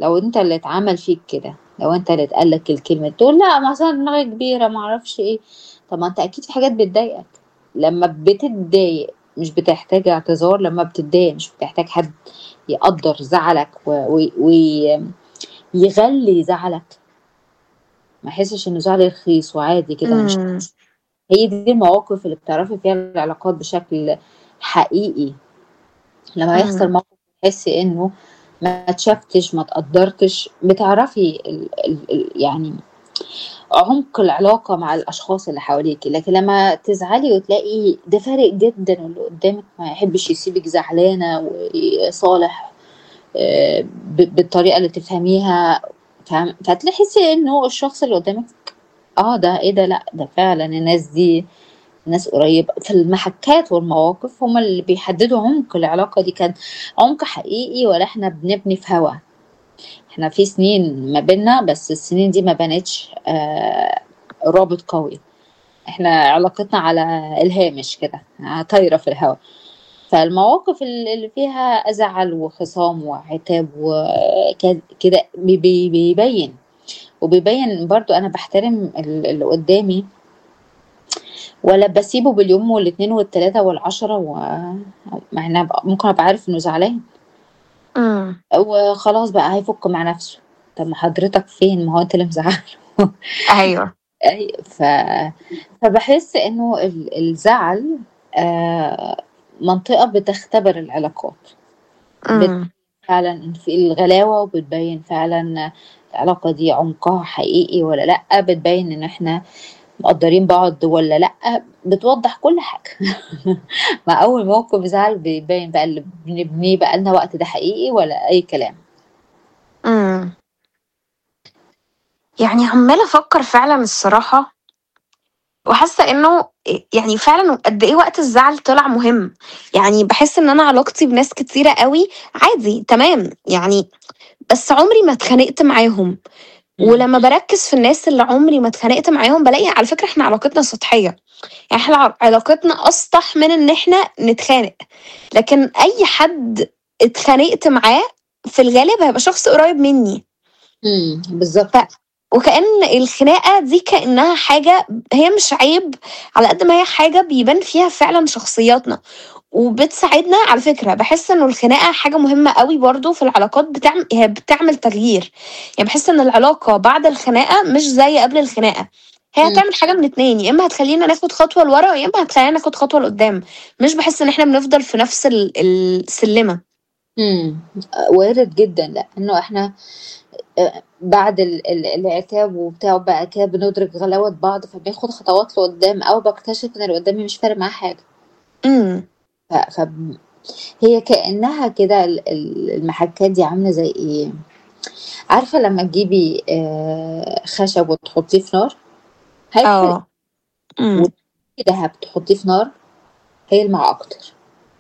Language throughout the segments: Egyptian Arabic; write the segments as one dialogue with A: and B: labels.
A: لو انت اللي اتعمل فيك كده لو انت اللي اتقال لك الكلمه تقول لا مثلا دماغي كبيره ما اعرفش ايه طب ما انت اكيد في حاجات بتضايقك لما بتتضايق مش بتحتاج اعتذار لما بتتضايق مش بتحتاج حد يقدر زعلك ويغلي زعلك ما يحسش انه زعل رخيص وعادي كده مش
B: إمم.
A: هي دي المواقف اللي بتعرفي فيها العلاقات بشكل حقيقي لما يحصل
B: إمم.
A: موقف تحسي انه ما اتشفتش ما تقدرتش بتعرفي ال ال ال يعني عمق العلاقة مع الأشخاص اللي حواليكي لكن لما تزعلي وتلاقي ده فارق جدا واللي قدامك ما يحبش يسيبك زعلانة وصالح آه، ب- بالطريقة اللي تفهميها فاهم فتحسي انه الشخص اللي قدامك اه ده ايه ده لا ده فعلا الناس دي ناس قريبة في المحكات والمواقف هما اللي بيحددوا عمق العلاقة دي كان عمق حقيقي ولا احنا بنبني في هوا احنا في سنين ما بينا بس السنين دي ما بنتش آه رابط قوي احنا علاقتنا على الهامش كده آه، طايرة في الهوا فالمواقف اللي اللي فيها زعل وخصام وعتاب وكده بيبين وبيبين برضو انا بحترم ال- اللي قدامي ولا بسيبه باليوم والاتنين والتلاتة والعشرة و مع إن أبقى- ممكن ابقى عارف انه زعلان
B: إمم.
A: وخلاص بقى هيفك مع نفسه طب ما حضرتك فين ما هو انت اللي مزعله
B: أيوه.
A: أي- ف... فبحس انه ال- الزعل آه، منطقة بتختبر العلاقات
B: إمم.
A: فعلا في الغلاوة وبتبين فعلا العلاقة دي عمقها حقيقي ولا لأ بتبين ان احنا مقدرين بعض ولا لأ بتوضح كل حاجة مع أول موقف زعل بيبين بقى اللي بنبنيه بقى لنا وقت ده حقيقي ولا أي كلام
B: إمم. يعني عمّالة أفكّر فعلًا الصراحة وحاسة إنه آآ يعني فعلًا قد إيه وقت الزعل طلع مهم، يعني باحس إن أنا علاقتي بناس كتيرة أوي عادي تمام، يعني بس عمري ما اتخانقت معاهم،
A: إمم.
B: ولمّا باركّز في الناس اللي عمري ما اتخانقت معاهم بالاقي على فكرة إحنا علاقتنا سطحية، يعني إحنا ع علاقتنا أسطح من إن إحنا نتخانق، لكن أي حد اتخانقت معاه في الغالب هيبقى شخص قريب منّي.
A: إمم، بالضبط.
B: ف وكأن الخناقة دي كأنها حاجة هي مش عيب على قد ما هي حاجة بيبان فيها فعلًا شخصياتنا، وبتساعدنا على فكرة باحس إنه الخناقة حاجة مهمة أوي برضه في العلاقات بتعم هي بتعمل تغيير، يعني باحس إن العلاقة بعد الخناقة مش زي قبل الخناقة، هي
A: إمم.
B: هتعمل حاجة من 2 يا إما هتخلّينا ناخد خطوة لورا، يا إما هتخلّينا ناخد خطوة لقدّام، مش باحس إن إحنا بنفضل في نفس ال السلِّمة.
A: إمم، وارد جدًا لإنه إحنا آآ بعد ال ال العتاب وبتاع وبقى كده بندرك غلاوة بعض، فبناخد خطوات لقدّام أو باكتشف إن اللي قدّامي مش فارق معاه حاجة.
B: إمم.
A: ف فب هي كأنها كده ال ال المحكات دي عاملة زي إيه، عارفة لمّا تجيبي آآ خشب وتحطيه في نار هيتحرق.
B: آه. إمم.
A: وتجيبي دهب تحطيه في نار هيلمع أكتر.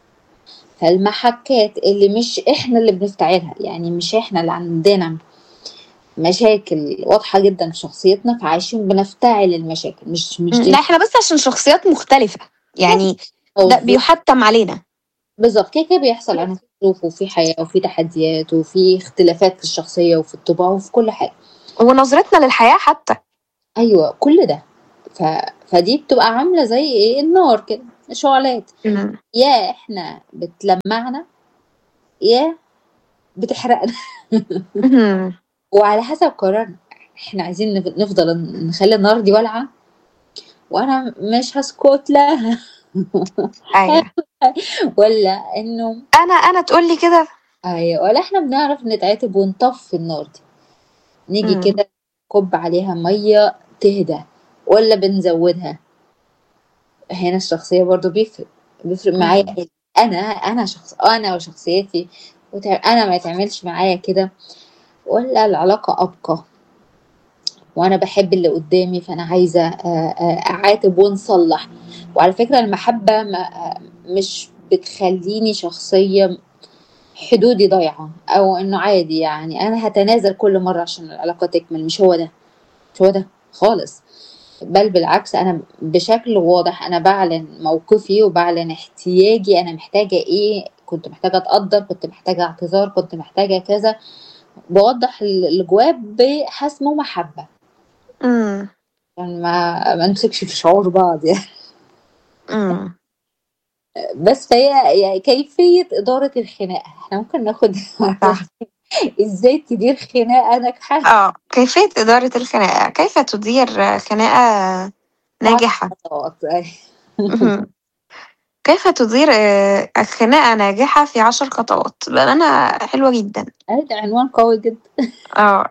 A: فالمحكات اللي مش إحنا اللي بنفتعلها، يعني مش إحنا اللي عندنا مشاكل واضحة جدًا في شخصيتنا، فعايشين بنفتعل المشاكل مش مش
B: إمم،
A: دي
B: لأ إحنا بس عشان شخصيات مختلفة، يعني ده
A: مضبوط.
B: بيُحتّم علينا.
A: بالضبط، كده، كده بيحصل أنا في ظروف وفي حياة وفي تحديات وفي اختلافات في الشخصية وفي الطباع وفي كل حاجة.
B: ونظرتنا للحياة حتى.
A: أيوه، كل ده. ف فدي بتبقى عاملة زي إيه، النار كده، شعلات،
B: إمم.
A: يا إحنا بتلمّعنا، يا بتحرقنا.
B: اهم.
A: وعلى حسب قرارنا، إحنا عايزين نف نفضل نخلّي النار دي والعة، وأنا مش هاسكت لها
B: أيوه.
A: والّا إنه
B: أنا أنا تقول لي كده؟
A: أيوه، والّا إحنا بنعرف نتعاتب ونطفّي النار دي، نيجي
B: إمم.
A: كده نكُب عليها مَيّة تهدى والّا بنزوّدها؟ هنا الشخصية برضه بيفرق، بيفرق معايا
B: إمم.
A: ال أنا أنا شخص أنا وشخصيتي وت أنا ما يتعملش معايا كده والّا العلاقة أبقى؟ وأنا باحب اللي قدّامي فأنا عايزة آآ آآ أعاتب ونصلّح، وعلى فكرة المحبة ما مش بتخلّيني شخصية حدودي ضايعة أو إنه عادي يعني أنا هاتنازل كل مرّة عشان العلاقة تكمل، مش هو ده، مش هو ده خالص، بل بالعكس أنا بشكل واضح أنا باعلن موقفي وباعلن احتياجي، أنا محتاجة إيه، كنت محتاجة أتقدّر، كنت محتاجة اعتذار، كنت محتاجة كذا، بوضح اللي جواه بحسم ومحبة
B: إمم.
A: يعني ما ما نمسكش في شعور بعض يعني
B: إمم.
A: بس فهي يعني كيفية إدارة الخناقة إحنا ممكن ناخد
B: صح.
A: إزاي تدير خناقة ناجحة
B: آه، كيفية إدارة الخناقة، كيف تدير خناقة ناجحة؟
A: خطوات أيوه
B: اهم. كيف تدير آآ خناقة ناجحة في 10 خطوات، بأمانة حلوة جدًا.
A: أيوه ده عنوان قوي جدًا.
B: آه.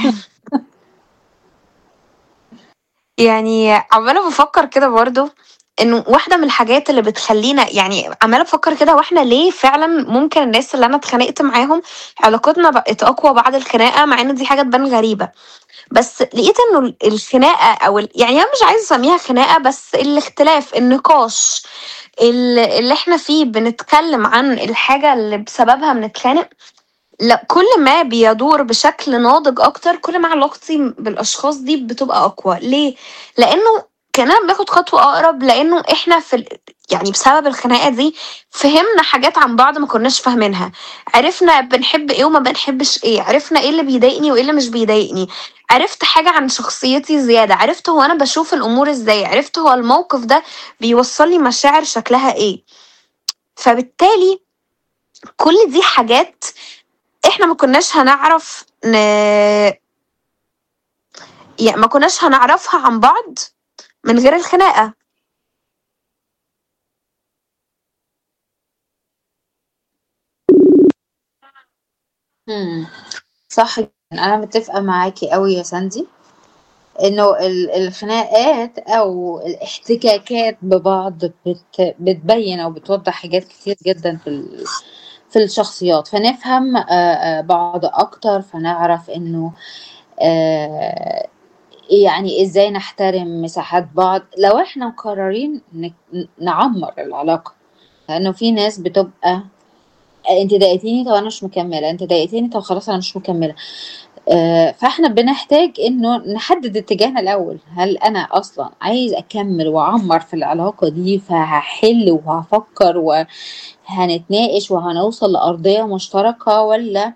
B: يعني عمّالة بافكّر كده برضه إنه واحدة من الحاجات اللي بتخلّينا يعني عمّالة بافكّر كده هو إحنا ليه فعلًا ممكن الناس اللي أنا اتخانقت معاهم علاقتنا بقت أقوى بعد الخناقة، مع إن دي حاجة تبان غريبة، بس لقيت إنه ال الخناقة أو ال يعني أنا مش عايزة أسميها خناقة بس الاختلاف، النقاش، ال اللي إحنا فيه بنتكلّم عن الحاجة اللي بسببها بنتخانق، لأ كل ما بيدور بشكل ناضج أكتر، كل ما علاقتي بالأشخاص دي بتبقى أقوى، ليه؟ لإنه كإننا بناخد خطوة أقرب، لإنه إحنا في ال يعني بسبب الخناقة دي فهمنا حاجات عن بعض ما كناش فاهمينها، عرفنا بنحب إيه وما بنحبش إيه، عرفنا إيه اللي بيضايقني وإيه اللي مش بيضايقني، عرفت حاجة عن شخصيتي زيادة، عرفت هو أنا باشوف الأمور إزاي، عرفت هو الموقف ده بيوصّل لي مشاعر شكلها إيه. فبالتالي كل دي حاجات إحنا ما كناش هنعرف ن يع ما كناش هنعرفها عن بعض من غير الخناقة.
A: إمم، صح جدًا، أنا متّفقة معاكِ أوي يا ساندي، إنه ال الخناقات أو الاحتكاكات ببعض بت بتبيّن أو بتوضّح حاجات كتير جدًا في ال في الشخصيات، فنفهم آآ آآ بعض أكتر، فنعرف إنه آآ يعني إزاي نحترم مساحات بعض، لو إحنا مقررين نك ن نعمّر العلاقة، لإنه في ناس بتبقى أنتِ ضايقتيني طب أنا مش مكمّلة، أنتِ ضايقتيني طب خلاص أنا مش مكمّلة، آآ فإحنا بنحتاج إنه نحدد اتجاهنا الأول، هل أنا أصلًا عايز أكمّل وأعمّر في العلاقة دي، فهاحل وهافكّر وهنتناقش وهنوصل لأرضية مشتركة والّا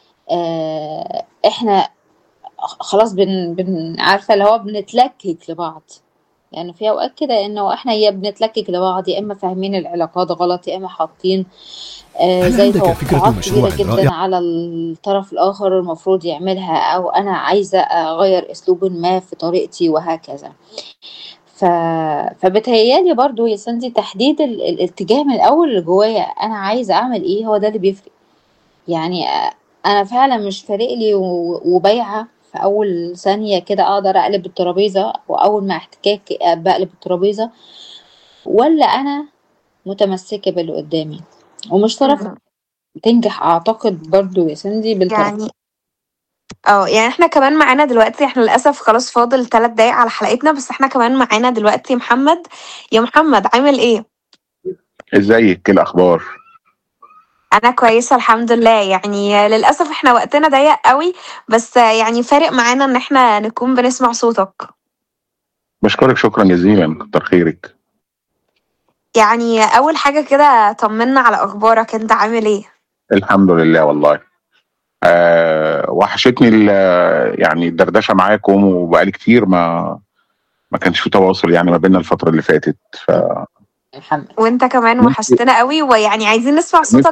A: آآ إحنا خ خلاص بن بن عارفة اللي هو بنتلكك لبعض، يعني في أوقات كده إنه إحنا يا بنتلكك لبعض يا إما فاهمين العلاقات غلط، يا إما حاطين آآ
C: هل
A: زي
C: عندك فكرة
A: توقعات كبيرة
C: مشروع
A: جدًا
C: رائع؟
A: على الطرف الآخر المفروض يعملها أو أنا عايزة أغيّر أسلوبٍ ما في طريقتي وهكذا. ف فبيتهيأ لي برضه يا ساندي تحديد ال الاتجاه من الأول اللي جوايا أنا عايزة أعمل إيه، هو ده اللي بيفرق. يعني أ أنا فعلًا مش فارق لي و وبايعة في أول ثانية كده أقدر أقلب الترابيزة وأول ما احتكاك باقلب الترابيزة، والّا أنا متمسكة باللي قدّامي، ومش طرف
B: اهم.
A: بتنجح أعتقد برضه يا ساندي بالطرف
B: يعني آه، يعني إحنا كمان معانا دلوقتي إحنا للأسف خلاص فاضل 3 دقايق على حلقتنا، بس إحنا كمان معانا دلوقتي محمد، يا محمد عامل إيه؟
D: ازيك ايه الاخبار
B: أنا كويسة الحمد لله، يعني للأسف إحنا وقتنا ضيّق أوي، بس يعني فارق معانا إن إحنا نكون بنسمع صوتك.
D: بشكرك شكرا جزيلا كتر خيرك
B: يعني أول حاجة كده طمنا على أخبارك، أنت عامل إيه؟
D: الحمد لله والله آه وحشتني ال- يعني الدردشه معاكم وبقالي كتير ما ما كانش في تواصل يعني ما بيننا الفتره اللي فاتت ف
B: وأنت كمان
D: نفسي
B: وحشتنا أوي، ويعني عايزين نسمع
D: نفسي
B: صوتك